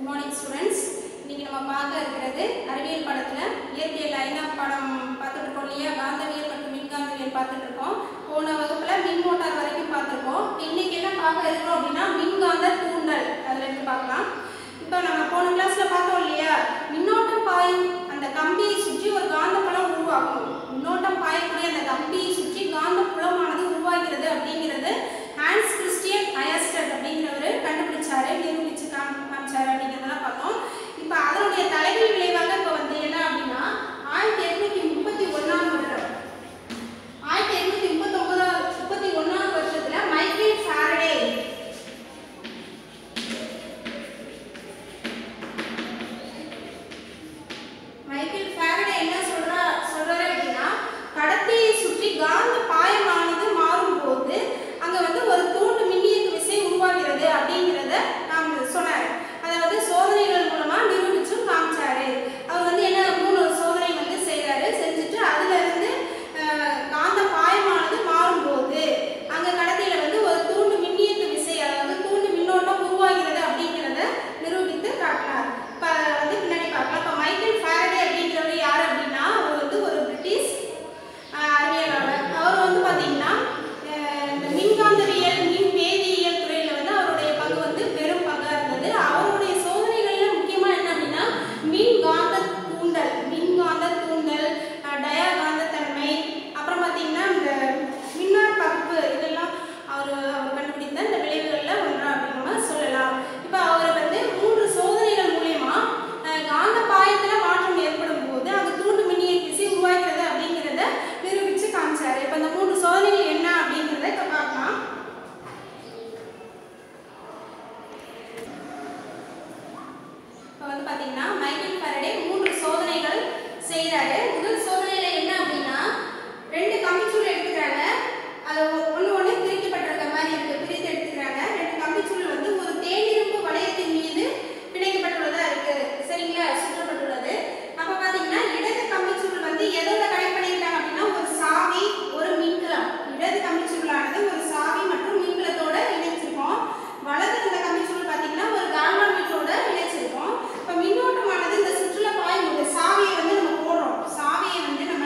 good morning students இன்னைக்கு நம்ம பார்க்க இருக்கிறது அறிவியல் பாடத்தில் இயற்பியல் ஐந்தாம் பாடம் பார்த்துட்டு இருக்கோம் இல்லையா காந்தவியல் மற்றும் மின்காந்தவியல் பார்த்துட்டு இருக்கோம் போன வகுப்புல மின் மோட்டார் வரைக்கும் பார்த்துருக்கோம் இன்னைக்கு என்ன பார்க்க இருக்கிறோம் அப்படின்னா மின்காந்த தூண்டல் அதில் இருந்து பார்க்கலாம் இப்போ நம்ம போன கிளாஸ்ல பார்த்தோம் இல்லையா மின்னோட்டம் பாயும் அந்த கம்பியை சுற்றி ஒரு காந்தப்புலம் உருவாகும் மின்னோட்டம் பாயக்கூடிய அந்த கம்பியை சுற்றி காந்தப்புலமானது உருவாகிறது அப்படிங்கிறது ஹான்ஸ் கிறிஸ்டியன் அயஸ்டட் அப்படிங்கிறவர் கண்டுபிடிச்சாரு நிரூபிச்சு காமி காமிச்சாரு அப்படிங்கிறதெல்லாம் பார்த்தோம் இப்போ அதனுடைய தலைகள் விளைவாக இப்போ வந்து என்ன அப்படின்னா ஆயிரத்தி எட்நூத்தி முப்பத்தி ஒன்றாம் வருடம் ஆயிரத்தி எட்நூத்தி முப்பத்தொன்பதாம் முப்பத்தி ஒன்றாம் வருஷத்துல மைக்கேல் ஃபாரடே மைக்கேல் ஃபாரடே என்ன சொல்றா சொல்றாரு அப்படின்னா கடத்தியை சுற்றி காந்த பாயமானது மாறும்போது அங்க வந்து ஒரு தூண்டு மின்னியக்கு விசை உருவாகிறது அப்படிங்கிறத நாம் சொன்னாரு அதை வந்து சோதனைகள் மூலமா நிரூபிச்சும் காமிச்சாரு அவர் வந்து என்ன மூணு சோதனை வந்து செய்றாரு செஞ்சுட்டு அதுல இருந்து அஹ், காந்த பாயமானது மாறும்போது அங்க கடத்தியில வந்து ஒரு தூண்டு மின்னியக்கு விசை அதாவது தூண்டு மின்னோட்டம் உருவாகிறது அப்படிங்கிறத நிரூபித்து காட்டினார் இப்போ வந்து பின்னாடி பார்க்கலாம் இப்போ மைக்கேல் ஃபாரடே அப்படிங்கிறவர் யார் அப்படின்னா அவர் வந்து ஒரு பிரிட்டிஷ் ஆஹ், அறிவியலாளர் அவர் வந்து பார்த்தீங்கன்னா அஹ், இந்த மின்காந்தவியல் மின் வேதியியல் துறையில் வந்து அவருடைய பங்கு வந்து பெரும் பங்காக இருந்தது அவருடைய சோதனைகளில் முக்கியமாக என்ன அப்படின்னா மின்காந்த தூண்டல் மின்காந்த தூண்டல் அஹ், டயாகாந்தத்தன்மை அப்புறம் பார்த்தீங்கன்னா இந்த மின்னார் பகுப்பு இதெல்லாம் அவர் அவர் கண்டுபிடித்த இந்த விளைவுகளில் ஒன்றா அப்படின்னு நம்ம சொல்லலாம் இப்போ அவர் வந்து மூன்று சோதனைகள் மூலயமா அஹ், காந்த பாயத்தில் மாற்றம் ஏற்படும் போது அங்கே தூண்டு மின்னிய திசை உருவாகிறது அப்படிங்கிறத நிரூபித்து காமிச்சாரு இப்போ இந்த மூன்று சோதனைகள் என்ன அப்படிங்கிறத இப்போ பார்க்கலாம் இப்போ வந்து பார்த்தீங்கன்னா மைக்கேல் ஃபாரடே மூன்று சோதனைகள் செய்கிறாரு முதல் சோதனையில் என்ன அப்படின்னா ரெண்டு கம்பிச்சூள் எடுத்துக்கிறாங்க அது ஒன்று ஒன்று பிரிக்கப்பட்டிருக்க மாதிரி இருக்கு பிரித்து எடுத்துக்கிறாங்க ரெண்டு கம்பிச்சூள் வந்து ஒரு தேனிரும்பு வளையத்தின் மீது பிணைக்கப்பட்டுள்ளதா இருக்கு சரிங்களா சுற்றப்பட்டுள்ளது அப்போ பார்த்தீங்கன்னா இடது கம்பிச்சூள் வந்து எதோட கனெக்ட் பண்ணியிருக்காங்க அப்படின்னா ஒரு சாவி ஒரு மின்கலம் இடது கம்பிச்சூளானது ஒரு சாவி மற்றும் மின்கலத்தோட இணைச்சிருக்கோம் வலது இந்த கம்பிச்சூள் பார்த்தீங்கன்னா ஒரு கால்வாமீட்டரோட இணைச்சிருக்கோம் இப்போ மின்னோட்டமானது இந்த சுற்றுல பாயும் போது சாவியை வந்து நம்ம போடுறோம் சாவியை வந்து நம்ம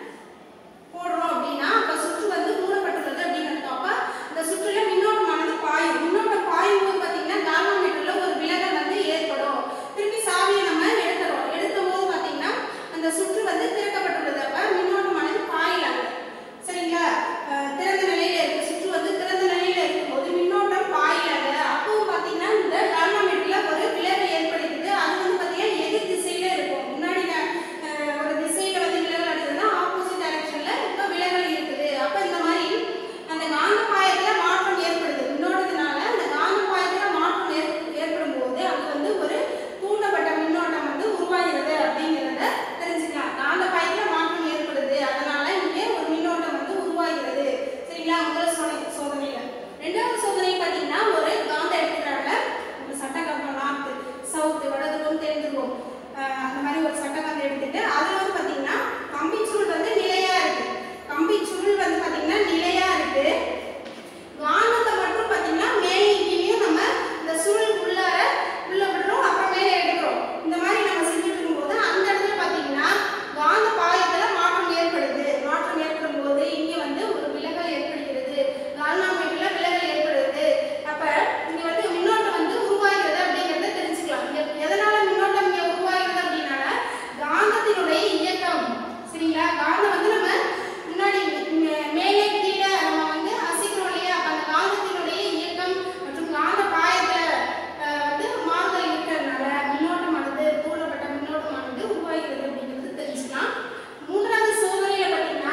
போடுறோம் அப்படின்னா அப்ப சுற்று வந்து மூடப்பட்டுள்ளது அப்படின்னு அர்த்தம் அப்ப இந்த சுற்றுல மின்னோட்டமானது பாயும் மின்னோட்டம் பாயும் போது பாத்தீங்கன்னா கால்வாமீட்டர்ல ஒரு விலகல் வந்து ஏற்படும் திருப்பி சாவியை நம்ம எடுத்துறோம் எடுக்கும் போது பாத்தீங்கன்னா அந்த சுற்று வந்து திறக்கப்பட்டுள்ளது அப்ப மின்னோட்டமானது பாயலாங்க சரிங்களா அஹ் திறந்த நிலையில இருக்கு சுற்று வந்து திறந்த நிலையில இருக்கும்போது மின்னோட்டம் பாயலாங்க அப்பவும் பாத்தீங்கன்னா இந்த கால்வாமீட்டர்ல ஒரு விலகல் ஏற்படுகிறது அது வந்து பாத்தீங்கன்னா எதிர் திசையில இருக்கும் முன்னாடி நான், அஹ், ஒரு திசையில வந்து விலகல் அடிச்சதுன்னா ஆப்போசிட் டைரக்ஷன்ல இப்போ விலகல் இருக்குது அப்ப இந்த மாதிரி அந்த காந்த பாயத்துல மாற்றம் ஏற்படுது மின்னோட்டத்தினால அந்த காந்த பாயத்துல மாற்றம் ஏற்- ஏற்படும் போது அங்க வந்து ஒரு தூண்டப்பட்ட மின்னோட்டம் வந்து உருவாகிறது அப்படிங்கிறத தெரிஞ்சுக்கலாம் காந்த பாயத்துல மாற்றம் ஏற்படுது அதனால இங்கே ஒரு மின்னோட்டம் வந்து உருவாகிறது சரிங்களா முதல் சோதனை சோதனையில ரெண்டாவது சோதனை பார்த்தீங்கன்னா ஒரு காந்தம் எடுத்துக்கிறாங்க ஒரு சட்டகாந்தம் நார்த்து சவுத்து வடதுருவம் தென்துருவம் ஆஹ் அந்த மாதிரி ஒரு சட்டகாந்தம் எடுத்துட்டு அதுல வந்து பார்த்தீங்கன்னா கம்பிச்சுருள் வந்து நிலையா இருக்கு கம்பிச்சுருள் வந்து பார்த்தீங்கன்னா நிலையா இருக்கு காந்தத்தை மட்டும் பார்த்தீங்கன்னா மேலேயும் கீழேயும் நம்ம இந்த சுருள் உள்ளார உள்ள விடுறோம் அப்புறம் மேலே எடுக்கிறோம் இந்த மாதிரி நம்ம செஞ்சுட்டு இருக்கும்போது அந்த இடத்துல பார்த்தீங்கன்னா காந்த பாயத்துல மாற்றம் ஏற்படுது மாற்றம் ஏற்படும் போது இங்க வந்து ஒரு விலகல் ஏற்படுகிறது கால்நாமீட்டர்ல விலகல் ஏற்படுது அப்ப இங்க வந்து மின்னோட்டம் வந்து உருவாகிறது அப்படிங்கறத தெரிஞ்சுக்கலாம் எ- எதனால மின்னோட்டம் இங்க உருவாகிறது அப்படின்னா காந்தத்தினுடைய இயக்கம் சரிங்களா காந்தம் வந்து நம்ம முன்னாடி மே- மேலே கீழே நம்ம வந்து அசைக்கிறோம் இல்லையா அப்ப அந்த காந்தத்தினுடைய இயக்கம் மற்றும் காந்த பாயத்துல அஹ், வந்து மாறுதல் இருக்கிறதுனால மின்னோட்டமானது தூண்டப்பட்ட மின்னோட்டமானது உருவாகிறது அப்படிங்கிறது தெரிஞ்சுக்கலாம் மூன்றாவது சோதனையில பார்த்தீங்கன்னா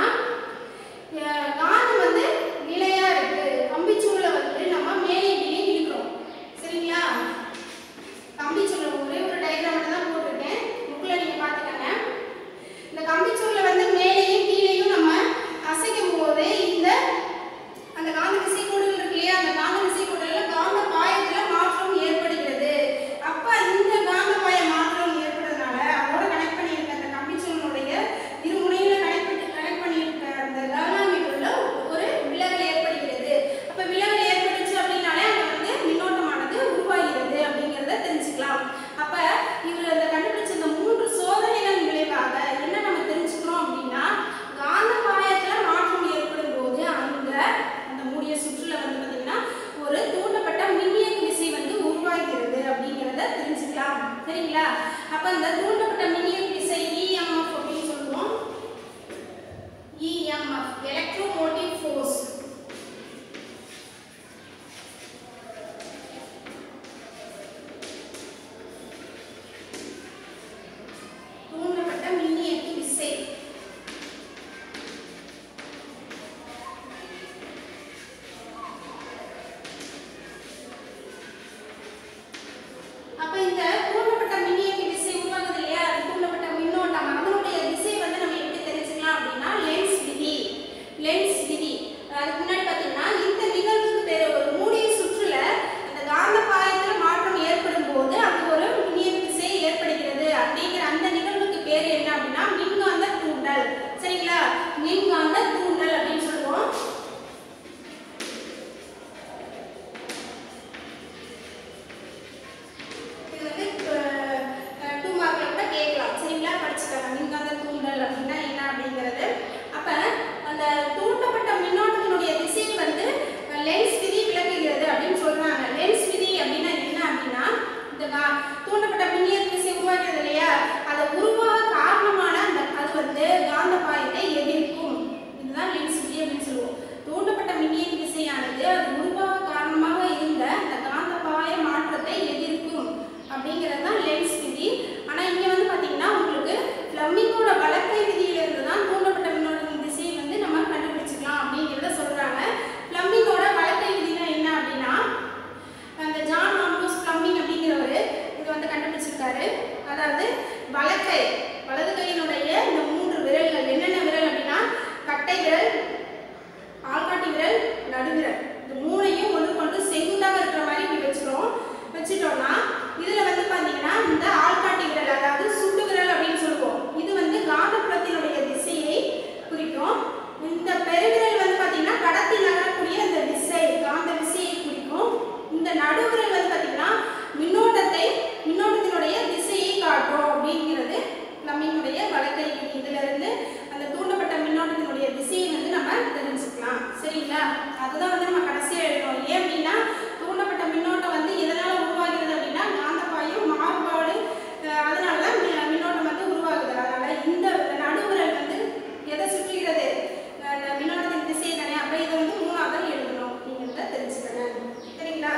அஹ், காந்தம் வந்து நிலையா இருக்கு கம்பிச்சூளை வந்து நம்ம மேலே கீழே இழுக்கிறோம் சரிங்களா கம்பிச்சூளை ஒரே ஒரு டயக்ராம் மட்டும் தான் போட்டிருக்கேன் புக்கில் நீங்கள் பார்த்துக்கங்க இந்த கம்பிச்சூளை வந்து மேலேயும் கீழேயும் நம்ம அசைக்கும் போது இந்த அந்த காந்த விசைக்கூடல் இருக்கு இல்லையா அந்த காந்த விசைக்கூடல்ல காந்த பாயத்துல மாற்றம் ஏற்படுகிறது அப்ப இந்த காந்த பாய மாற்றம் ஏற்படுறதுனால அதோட கனெக்ட் பண்ணியிருக்க அந்த கம்பிச்சூலினுடைய இரு முனையில கனெக்ட் பண்ணி கனெக்ட் பண்ணியிருக்க அந்த கால்வாமீட்டர்ல ஒரு விலகல் ஏற்படுகிறது அப்ப விலகல் ஏற்பட்டுச்சு அப்படின்னாலே அங்க வந்து மின்னோட்டமானது உருவாகிறது அப்படிங்கிறத தெரிஞ்சுக்கலாம் அப்ப இந்த தூண்டப்பட்ட மின்னியக்கு விசை EMF அப்படின்னு சொல்லுவோம் EMF எலக்ட்ரோமோட்டிவ் ஃபோர்ஸ் தூண்டப்பட்ட மின்னியக்கு விசை அப்ப இந்த தூண்டப்பட்ட மின்னியக்கு விசை உருவாகுது இல்லையா அது தூண்டப்பட்ட மின்னோட்டம் அதனுடைய திசை வந்து நம்ம எப்படி தெரிஞ்சுக்கலாம் அப்படின்னா லென்ஸ் விதி லென்ஸ் விதி அதுக்கு முன்னாடி பார்த்தீங்கன்னா இந்த நிகழ்வுக்கு பேரு ஒரு மூடிய சுற்றுல அந்த காந்த பாயத்துல மாற்றம் ஏற்படும் போது அது ஒரு மின்னியக்கு விசை ஏற்படுகிறது அப்படிங்கிற அந்த நிகழ்வுக்கு பேரு என்ன அப்படின்னா மின்காந்த தூண்டல் சரிங்களா மின்காந்த தூண்டல் அப்படின்னு சொல்லுவோம் இது வந்து டூ மார்க்ல கூட கேட்கலாம் சரிங்களா படிச்சுக்கோங்க மின்காந்த தூண்டல் அப்படின்னா என்ன அப்படிங்கிறது அப்ப அந்த தூண்டப்பட்ட மின்னோட்டத்தினுடைய திசை வந்து லென்ஸ் விதி விளக்குகிறது அப்படின்னு சொல்றாங்க லென்ஸ் விதி அப்படின்னா என்ன அப்படின்னா இந்த கா- தூண்டப்பட்ட மின்னியல் விசை உருவாகிறது இல்லையா அதை உருவாக காரணமான அந்த அது வந்து காந்த பாயத்தை எதிர்க்கும் இதுதான் லென்ஸ் விதி அப்படின்னு சொல்லுவோம் தூண்டப்பட்ட மின்னியல் விசையானது அது உருவாக காரணமாக இருந்த அந்த காந்த பாய மாற்றத்தை எதிர்க்கும் அப்படிங்கிறது தான் லென்ஸ் விதி ஆனா இங்க வந்து பாத்தீங்கன்னா உங்களுக்கு ஃப்ளமிங்கோட வழக்கை விதியிலிருந்து தான் தூண்டப்பட்ட மின்னோட்டத்தின் திசையை வந்து நம்ம கண்டுபிடிச்சிக்கலாம் அப்படிங்கிறத சொல்றாங்க ஃப்ளமிங்கோட வழக்கை விதினா என்ன அப்படின்னா அந்த ஜான் ஆம்ப்ரோஸ் ஃப்ளமிங் அப்படிங்கிறவர் இது வந்து கண்டுபிடிச்சிருக்காரு அதாவது வலக்கை வலது கையினுடைய இந்த மூன்று விரல்கள் என்னென்ன விரல் அப்படின்னா கட்டை விரல் ஆள்காட்டி விரல் நடுவிரல் இந்த மூணையும் ஒன்று கொண்டு செங்குத்தாக இருக்கிற மாதிரி இப்படி வச்சிரும் வச்சுட்டோம்னா இதுல வந்து பாத்தீங்கன்னா இந்த ஆள்காட்டி விரல் அதாவது சுண்டு விரல் அப்படின்னு சொல்லுவோம் இது வந்து காந்தப்புலத்தினுடைய திசையை குறிக்கும் இந்த பெருவிரல் வந்து பாத்தீங்கன்னா கடத்தி நகரக்கூடிய இந்த திசை காந்த விசையை குறிக்கும் இந்த நடுவிரல் வந்து பாத்தீங்கன்னா மின்னோட்டத்தை மின்னோட்டத்தினுடைய திசையை காட்டும் அப்படிங்கிறது நம்மளுடைய வழக்கை விதி இதுல இருந்து அந்த தூண்டப்பட்ட மின்னோட்டத்தினுடைய திசையை வந்து நம்ம தெரிஞ்சுக்கலாம் சரிங்களா அதுதான் வந்து நம்ம கடைசியா எழுதணும் ஏன் அப்படின்னா தூண்டப்பட்ட மின்னோட்டம் வந்து எதனால உருவாகிறது அப்படின்னா காந்தப்பாயும் மாறுபாடு அஹ், அதனால தான் மி- மின்னோட்டம் வந்து உருவாகுது அதனால இந்த நடுவிரல் வந்து எதை சுற்றுகிறது அஹ், இந்த மின்னோட்டத்தின் திசையை தானே அப்ப இதை வந்து மூணாவது எழுதணும் அப்படிங்கிறத தெரிஞ்சுக்கங்க சரிங்களா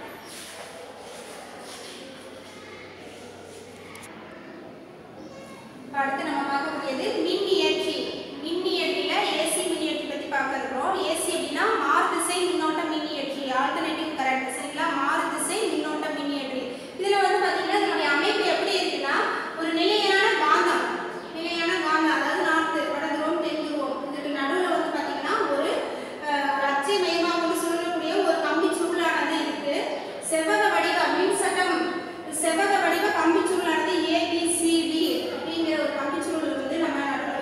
இப்ப அடுத்து நம்ம பார்க்கக்கூடியது மின்னியற்றி மின்னியற்றில ஏசி மின்னியற்றி பத்தி பார்க்க இருக்கிறோம் ஏசி அப்படின்னா மாறு திசை மின்னோட்ட மின்னியற்றி ஆல்டர்னேட்டிவ் கரண்ட் சரிங்களா மாறு திசை மின்னோட்ட மின்னியற்றி இதுல வந்து பாத்தீங்கன்னா இதனுடைய அமைப்பு எப்படி இருக்குன்னா ஒரு நிலையான காந்தம் நிலையான காந்தம் அதாவது நார்த்து வடதுருவம் தென்துருவம் இதுக்கு நடுவுல வந்து பாத்தீங்கன்னா ஒரு அஹ், ஒரு அச்சை மையமாக கொண்டு சொல்லக்கூடிய ஒரு கம்பி சுருளானது இருக்கு செவ்வக வடிவ மின்சட்டம் செவ்வக வடிவ கம்பிச்சுருளானது ஏபிசிடி அப்படிங்கிற ஒரு கம்பிச்சுருள் வந்து நம்ம நடுவில்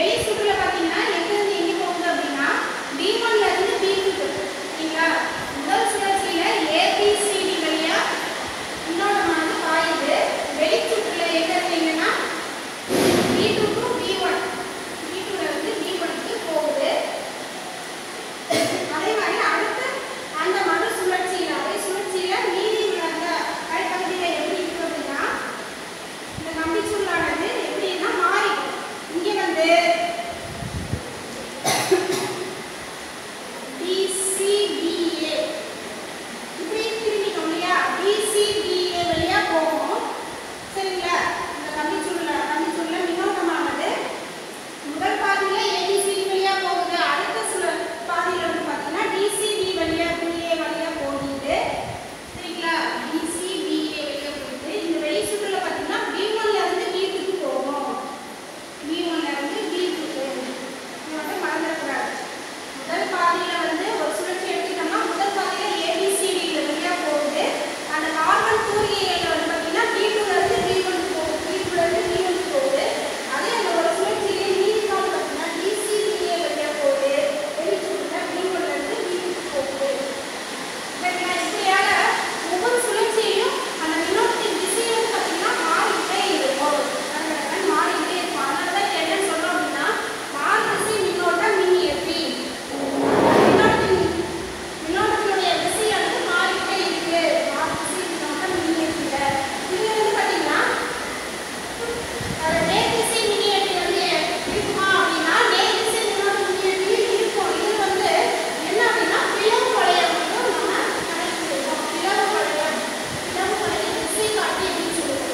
வெளி சுற்றுல பார்த்தீங்கன்னா எங்கேருந்து எங்கே போகுது அப்படின்னா பி ஒன்ல இருந்து பி டூ சரிங்களா முதல் சுழற்சியில ஏபிசிடி வழியா மின்னோட்டமானது பாயுது வெளி சுற்றுல எங்க இருந்து எங்கன்னா B two to B one B டூல இருந்து பி ஒனுக்கு போகுது அதே மாதிரி அடுத்து அந்த மறு சுழற்சியில அதே சுழற்சியில மீதி உள்ள அந்த அடிப்பகுதியில எப்படி இருக்கு அப்படின்னா இந்த கம்பிச்சூழலானது எப்படின்னா மாறி இங்க வந்து DCBA இப்படி திரும்பிட்டோம் இல்லையா DCBA வழியா போகும் சரிங்களா இந்த கம்பிச்சூழல கம்பிச்சூழல மின்னோட்டமானது முதல் பாதியில ABCD வழியா போகுது அடுத்த சில பாதியில வந்து பார்த்தீங்கன்னா DCB வழியா BA வழியா போகுது சரிங்களா DCBA வழியா போகுது இந்த வெளி சுற்றுல பார்த்தீங்கன்னா B1 ல இருந்து B2 க்கு போகும் B1 ல இருந்து B2 க்கு இது வந்து மறந்துடக்கூடாது முதல் பாதியில வந்து ஒரு சுழற்சி எடுத்துட்டோம்னா முதல் பாதியில ABCD வழியா போகுது அந்த கார்பன் தூரிகையில வந்து பார்த்தீங்கன்னா B2 ல இருந்து B1 க்கு போகுது B2 ல இருந்து B1 க்கு போகுது அதே அந்த ஒரு சுழற்சியிலே மீதி கால் பார்த்தீங்கன்னா DCBA வழியா போகுது வெளிச்சுற்றுல B1 ல இருந்து B2 க்கு போகுது சரிங்களா இப்படியாக ஒவ்வொரு சுழற்சியிலும் அந்த மின்னோட்டத்தின் திசை வந்து பார்த்தீங்கன்னா மாறிக்கிட்டே இருக்கும் கடகடன்னு மாறிக்கிட்டே இருக்கும் அதனால தான் இதை என்ன சொல்றோம் அப்படின்னா மாறுதிசை மின்னோட்டம் மின்னியற்றி மின்னோட்டத்தின் மின்னோட்டத்தினுடைய திசையானது மாறிக்கிட்டே இருக்கு மாறுதிசை மின்னோட்டம் மின்னியற்றில இது வந்து பார்த்தீங்கன்னா அது நேர்திசை மின்னியற்றி வந்து இருக்குமா அப்படின்னா நேர்திசை மின்னோட்ட மின்னியற்றி இருக்கும் இது வந்து என்ன அப்படின்னா பிளவு வளையம் வந்து நம்ம கணக்கிடுவோம் பிளவு வளையம் பிளவு வளையம் திசை காட்டி அப்படின்னு சொல்லுவோம்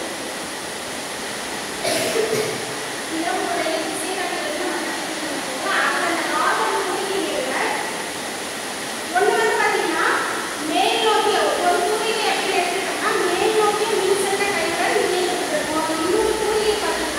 பிளவு வளையம் திசை காட்டி வந்து நம்ம கணக்கிடுவோம் அதுல அந்த கார்பன் மூலிகைகள்ல ஒண்ணு வந்து பாத்தீங்கன்னா மேல் நோக்கிய ஒரு தூரிகை எப்படி எடுத்துட்டோம்னா மேல் நோக்கிய மின்சட்ட கைகள் இணைக்கப்பட்டிருக்கும் இன்னொரு தூரிகை பாத்தீங்கன்னா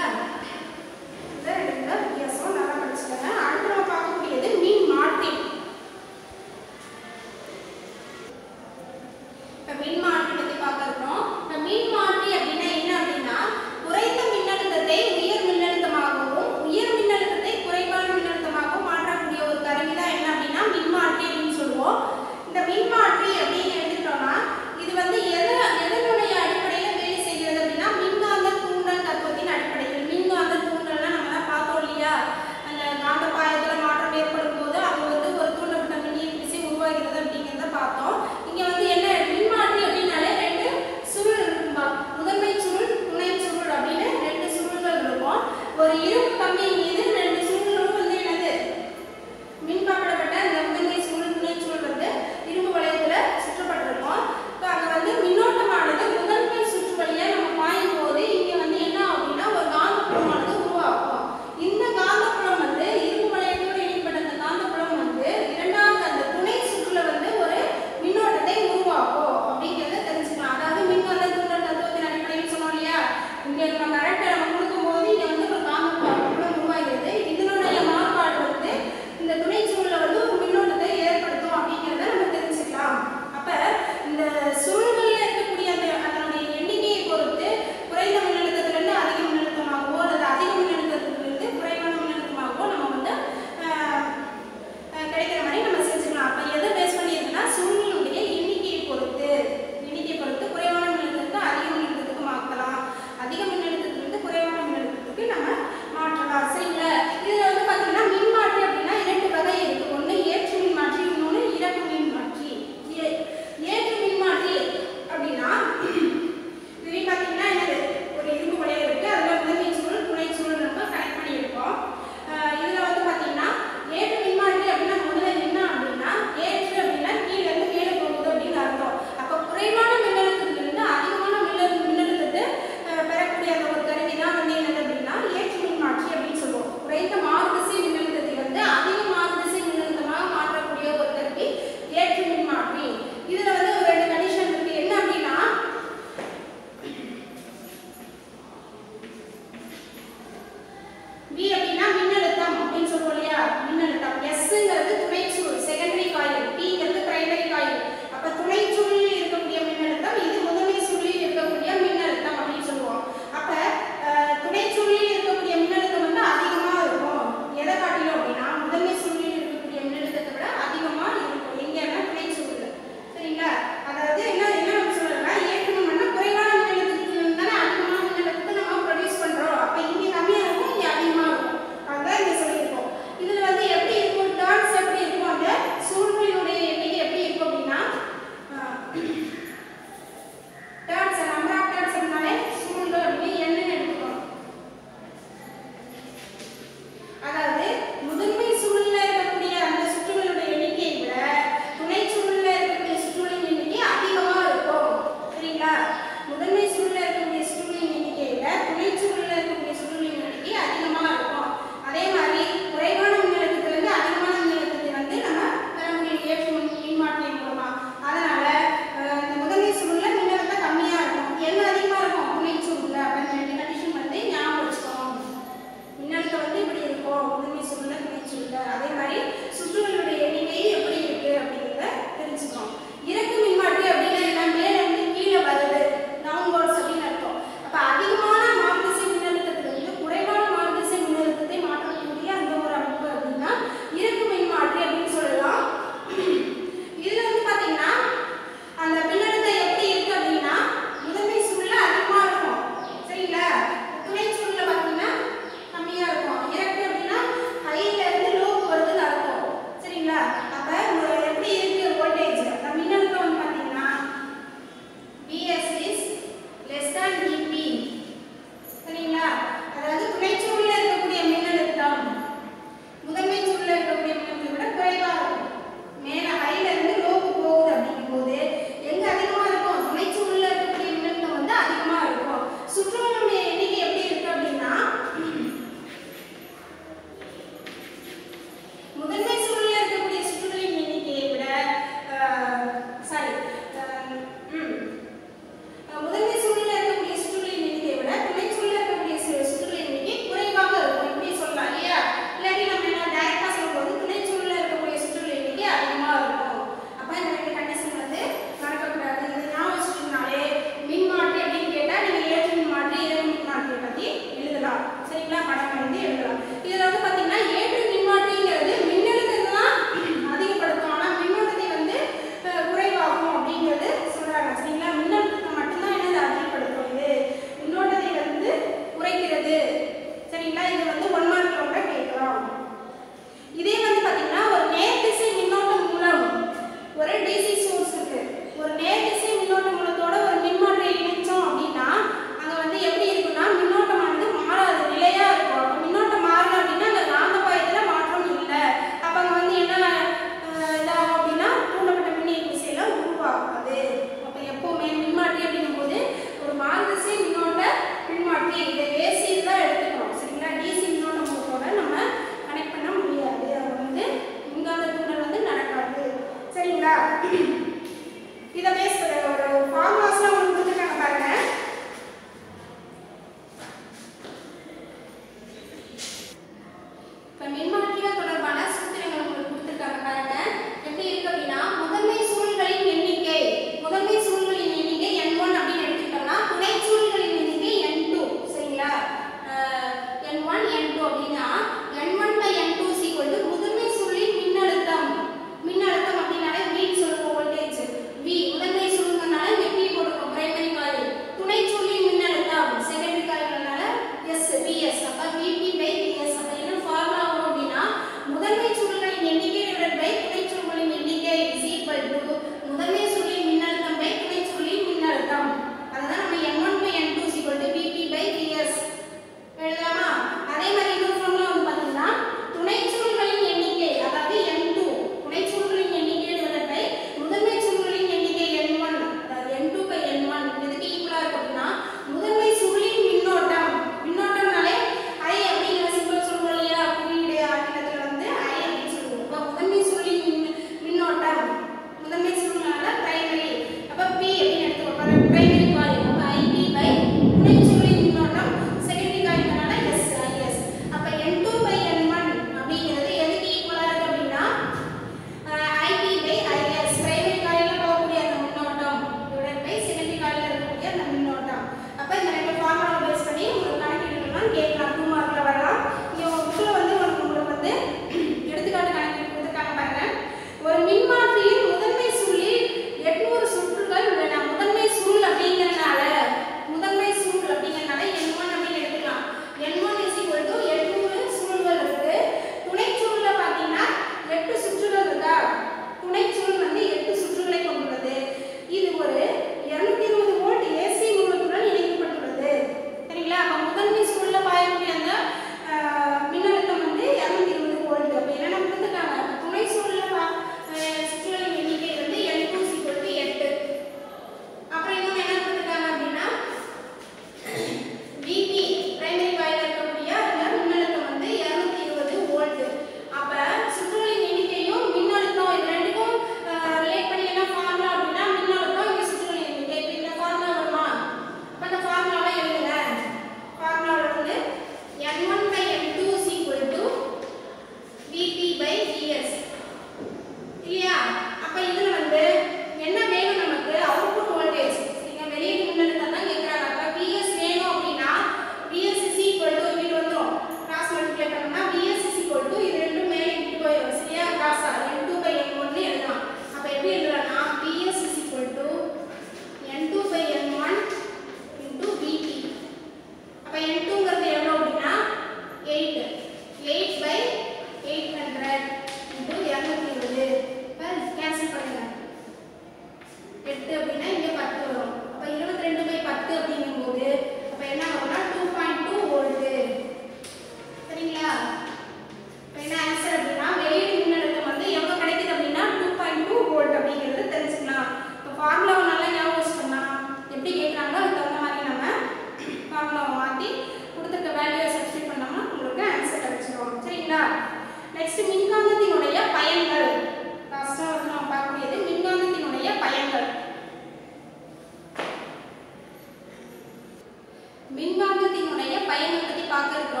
மின்காந்தத்தினுடைய பயனை பற்றி பார்க்க இருக்கிறோம்